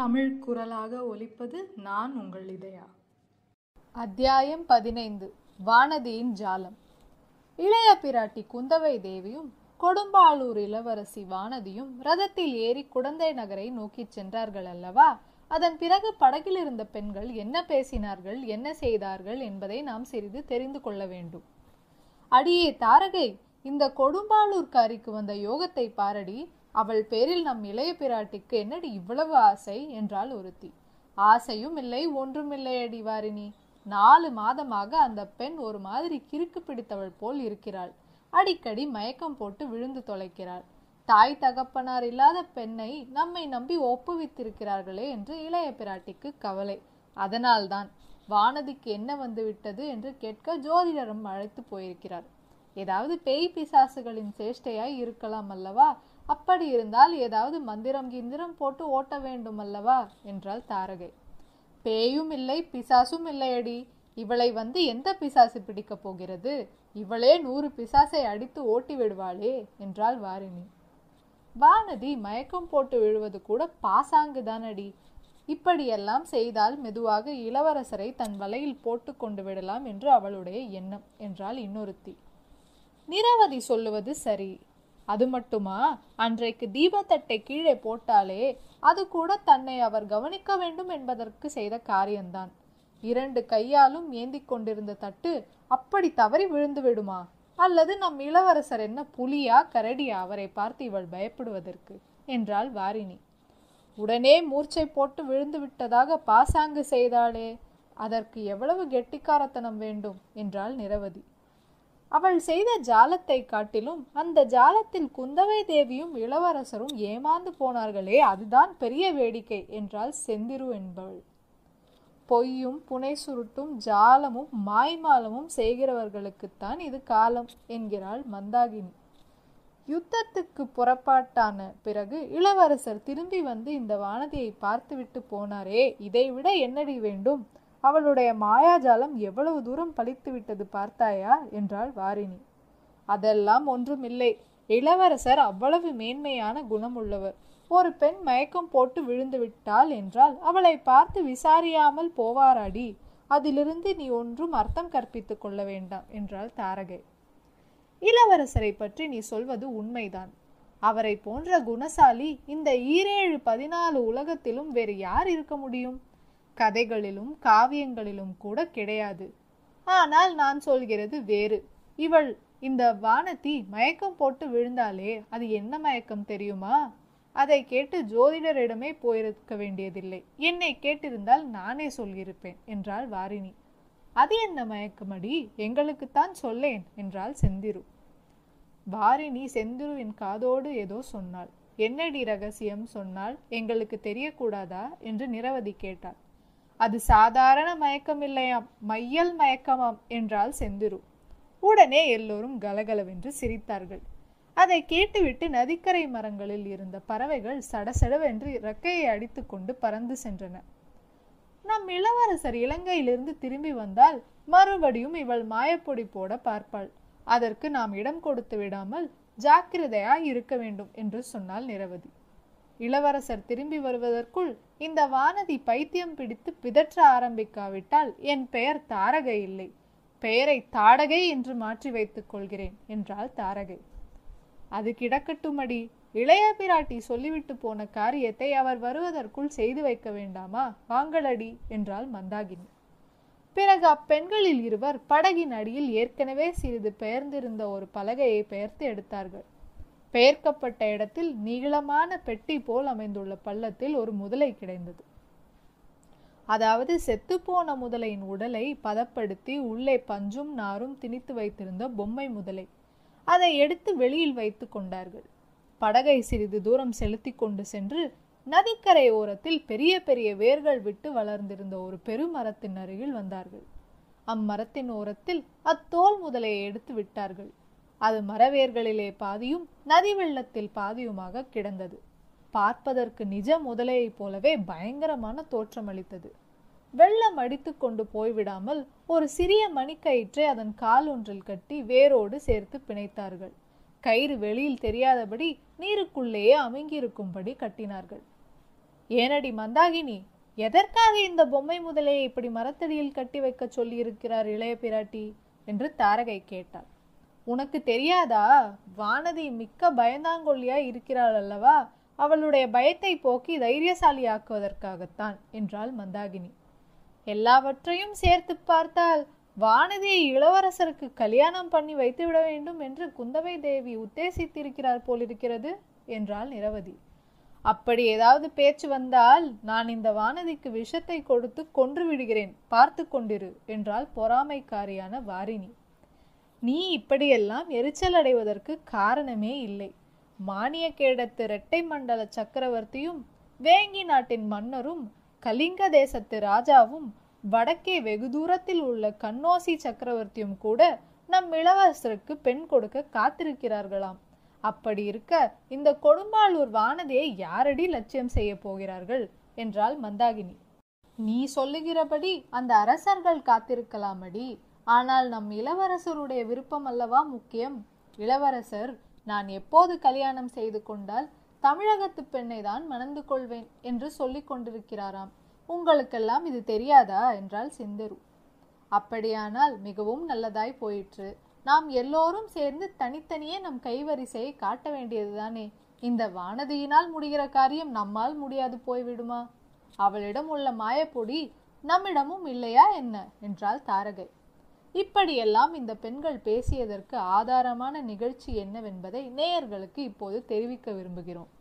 தமிழ் குரலாக ஒலிப்பது நான் உங்கள் இதயா அத்தியாயம் பதினைந்து வானதியின் ஜாலம் இளைய பிராட்டி குந்தவை தேவியும் கொடும்பாளூர் இளவரசி வானதியும் ரதத்தில் ஏறி குடந்தை நகரை நோக்கிச் சென்றார்கள் அல்லவா அதன் பிறகு படகில் இருந்த பெண்கள் என்ன பேசினார்கள் என்ன செய்தார்கள் என்பதை நாம் சிறிது தெரிந்து கொள்ள வேண்டும் அடியே தாரகை இந்த கொடும்பாளூர்காரிக்கு வந்த யோகத்தை பாரடி அவள் பேரில் நம் இளைய பிராட்டிக்கு என்னடி இவ்வளவு ஆசை என்றாள் ஒருத்தி ஆசையும் இல்லை ஒன்றுமில்லை அடி வாரினி நாலு மாதமாக அந்த பெண் ஒரு மாதிரி கிறுக்கு பிடித்தவள் போல் இருக்கிறாள் அடிக்கடி மயக்கம் போட்டு விழுந்து தொலைக்கிறாள் தாய் தகப்பனார் இல்லாத பெண்ணை நம்மை நம்பி ஒப்புவித்திருக்கிறார்களே என்று இளைய பிராட்டிக்கு கவலை அதனால்தான் வானதிக்கு என்ன வந்து விட்டது என்று கேட்க ஜோதிடரும் அழைத்து போயிருக்கிறார் ஏதாவது பேய் பிசாசுகளின் சேஷ்டையாய் இருக்கலாம் அல்லவா அப்படி இருந்தால் ஏதாவது மந்திரம் கிந்திரம் போட்டு ஓட்ட வேண்டும் அல்லவா என்றாள் தாரகை பேயும் இல்லை பிசாசும் இல்லையடி இவளை வந்து எந்த பிசாசு பிடிக்கப் போகிறது இவளே நூறு பிசாசை அடித்து ஓட்டி விடுவாளே என்றாள் வாரிணி வானதி மயக்கம் போட்டு விழுவது கூட பாசாங்கு தானடி இப்படியெல்லாம் செய்தால் மெதுவாக இளவரசரை தன் வலையில் போட்டு கொண்டு விடலாம் என்று அவளுடைய எண்ணம் என்றாள் இன்னொருத்தி நிரவதி சொல்லுவது சரி அது மட்டுமா அன்றைக்கு தீபத்தட்டை கீழே போட்டாலே அது கூட தன்னை அவர் கவனிக்க வேண்டும் என்பதற்கு செய்த காரியம்தான் இரண்டு கையாலும் ஏந்திக் கொண்டிருந்த தட்டு அப்படி தவறி விழுந்து விடுமா அல்லது நம் இளவரசர் என்ன புலியா கரடியா அவரை பார்த்து இவள் பயப்படுவதற்கு என்றாள் வாரிணி உடனே மூர்ச்சை போட்டு விழுந்து விட்டதாக பாசாங்கு செய்தாளே அதற்கு எவ்வளவு கெட்டிக்காரத்தனம் வேண்டும் என்றாள் நிரவதி அவள் செய்த ஜாலத்தை காட்டிலும் அந்த ஜாலத்தில் குந்தவை தேவியும் இளவரசரும் ஏமாந்து போனார்களே அதுதான் பெரிய வேடிக்கை என்றாள் செந்திரு என்பவள் பொய்யும் புனை சுருட்டும் ஜாலமும் மாய்மாலமும் செய்கிறவர்களுக்குத்தான் இது காலம் என்கிறாள் மந்தாகினி யுத்தத்துக்கு புறப்பாட்டான பிறகு இளவரசர் திரும்பி வந்து இந்த வானதியை பார்த்துவிட்டு போனாரே இதைவிட என்னடி வேண்டும் அவளுடைய மாயாஜாலம் எவ்வளவு தூரம் பழித்து விட்டது பார்த்தாயா என்றாள் வாரிணி அதெல்லாம் ஒன்றுமில்லை இளவரசர் அவ்வளவு மேன்மையான குணமுள்ளவர் ஒரு பெண் மயக்கம் போட்டு விழுந்து விட்டாள் என்றால் அவளை பார்த்து விசாரியாமல் போவாராடி அதிலிருந்து நீ ஒன்றும் அர்த்தம் கற்பித்துக் கொள்ள வேண்டாம் என்றாள் தாரகை இளவரசரை பற்றி நீ சொல்வது உண்மைதான் அவரை போன்ற குணசாலி இந்த ஈரேழு பதினாலு உலகத்திலும் வேறு யார் இருக்க முடியும் கதைகளிலும் காவியங்களிலும் கூட கிடையாது ஆனால் நான் சொல்கிறது வேறு இவள் இந்த வானதி மயக்கம் போட்டு விழுந்தாலே அது என்ன மயக்கம் தெரியுமா அதை கேட்டு ஜோதிடரிடமே போயிருக்க வேண்டியதில்லை என்னை கேட்டிருந்தால் நானே சொல்லியிருப்பேன் என்றாள் வாரிணி அது என்ன மயக்கமடி எங்களுக்குத்தான் சொல்லேன் என்றாள் செந்திரு வாரிணி செந்திருவின் காதோடு ஏதோ சொன்னாள் என்னடி ரகசியம் சொன்னால் எங்களுக்கு தெரியக்கூடாதா என்று நிரவதி கேட்டாள் அது சாதாரண மயக்கம் இல்லையாம் மையல் மயக்கமாம் என்றாள் செந்திரு உடனே எல்லோரும் கலகலவென்று சிரித்தார்கள் அதை கேட்டுவிட்டு நதிக்கரை மரங்களில் இருந்த பறவைகள் சடசடவென்று இறக்கையை அடித்துக்கொண்டு பறந்து சென்றன நம் இளவரசர் இலங்கையிலிருந்து திரும்பி வந்தால் மறுபடியும் இவள் மாயப்பொடி போட பார்ப்பாள் அதற்கு நாம் இடம் கொடுத்து விடாமல் ஜாக்கிரதையாய் இருக்க வேண்டும் என்று சொன்னாள் நிரவதி இளவரசர் திரும்பி வருவதற்குள் இந்த வானதி பைத்தியம் பிடித்து பிதற்ற ஆரம்பிக்காவிட்டால் என் பெயர் தாரகை இல்லை பெயரை தாடகை என்று மாற்றி வைத்துக் கொள்கிறேன் என்றாள் தாரகை அது கிடக்கட்டுமடி இளைய பிராட்டி சொல்லிவிட்டு போன காரியத்தை அவர் வருவதற்குள் செய்து வைக்க வேண்டாமா வாங்களடி என்றாள் மந்தாகினி பிறகு அப்பெண்களில் இருவர் படகின் அடியில் ஏற்கனவே சிறிது பெயர்ந்திருந்த ஒரு பலகையை பெயர்த்து எடுத்தார்கள் பெயர்க்கப்பட்ட இடத்தில் நீளமான பெட்டி போல் அமைந்துள்ள பள்ளத்தில் ஒரு முதலை கிடைந்தது அதாவது செத்துப்போன முதலையின் உடலை பதப்படுத்தி உள்ளே பஞ்சும் நாரும் திணித்து வைத்திருந்த பொம்மை முதலை அதை எடுத்து வெளியில் வைத்து கொண்டார்கள் படகை சிறிது தூரம் செலுத்தி கொண்டு சென்று நதிக்கரை ஓரத்தில் பெரிய பெரிய வேர்கள் விட்டு வளர்ந்திருந்த ஒரு பெருமரத்தின் அருகில் வந்தார்கள் அம்மரத்தின் ஓரத்தில் அத்தோல் முதலையை எடுத்து விட்டார்கள் அது மரவேர்களிலே பாதியும் நதி வெள்ளத்தில் பாதியுமாக கிடந்தது பார்ப்பதற்கு நிஜ முதலையைப் போலவே பயங்கரமான தோற்றமளித்தது வெள்ளம் அடித்து கொண்டு போய்விடாமல் ஒரு சிறிய மணிக்கயிற்றை அதன் கால் ஒன்றில் கட்டி வேரோடு சேர்த்து பிணைத்தார்கள் கயிறு வெளியில் தெரியாதபடி நீருக்குள்ளேயே அமுங்கியிருக்கும்படி கட்டினார்கள் ஏனடி மந்தாகினி எதற்காக இந்த பொம்மை முதலையை இப்படி மரத்தடியில் கட்டி வைக்க சொல்லியிருக்கிறார் இளைய பிராட்டி என்று தாரகை கேட்டாள் உனக்கு தெரியாதா வானதி மிக்க பயந்தாங்கொல்லியா இருக்கிறாள் அல்லவா அவளுடைய பயத்தை போக்கி தைரியசாலியாக்குவதற்காகத்தான் என்றாள் மந்தாகினி எல்லாவற்றையும் சேர்த்து பார்த்தால் வானதியை இளவரசருக்கு கல்யாணம் பண்ணி வைத்து விட வேண்டும் என்று குந்தவை தேவி உத்தேசித்திருக்கிறார் போலிருக்கிறது என்றாள் நிரவதி அப்படி ஏதாவது பேச்சு வந்தால் நான் இந்த வானதிக்கு விஷத்தை கொடுத்து கொன்று விடுகிறேன் பார்த்து கொண்டிரு என்றாள் பொறாமைக்காரியான வாரிணி நீ இப்படியெல்லாம் எரிச்சல் அடைவதற்கு காரணமே இல்லை மானிய கேடத்து இரட்டை மண்டல சக்கரவர்த்தியும் வேங்கி நாட்டின் மன்னரும் கலிங்க தேசத்து ராஜாவும் வடக்கே வெகு தூரத்தில் உள்ள கண்ணோசி சக்கரவர்த்தியும் கூட நம் இளவரசருக்கு பெண் கொடுக்க காத்திருக்கிறார்களாம் அப்படி இருக்க இந்த கொடும்பாளூர் வானதியை யாரடி லட்சியம் செய்ய போகிறார்கள் என்றாள் மந்தாகினி நீ சொல்லுகிறபடி அந்த அரசர்கள் காத்திருக்கலாமடி ஆனால் நம் இளவரசருடைய விருப்பம் அல்லவா முக்கியம் இளவரசர் நான் எப்போது கல்யாணம் செய்து கொண்டால் தமிழகத்து பெண்ணை தான் மணந்து கொள்வேன் என்று சொல்லிக் கொண்டிருக்கிறாராம் உங்களுக்கெல்லாம் இது தெரியாதா என்றாள் சிந்தரு அப்படியானால் மிகவும் நல்லதாய் போயிற்று நாம் எல்லோரும் சேர்ந்து தனித்தனியே நம் கைவரிசையை காட்ட வேண்டியதுதானே இந்த வானதியினால் முடிகிற காரியம் நம்மால் முடியாது போய்விடுமா அவளிடம் உள்ள மாயப்பொடி நம்மிடமும் இல்லையா என்ன என்றாள் தாரகை இப்படியெல்லாம் இந்த பெண்கள் பேசியதற்கு ஆதாரமான நிகழ்ச்சி என்னவென்பதை நேயர்களுக்கு இப்போது தெரிவிக்க விரும்புகிறோம்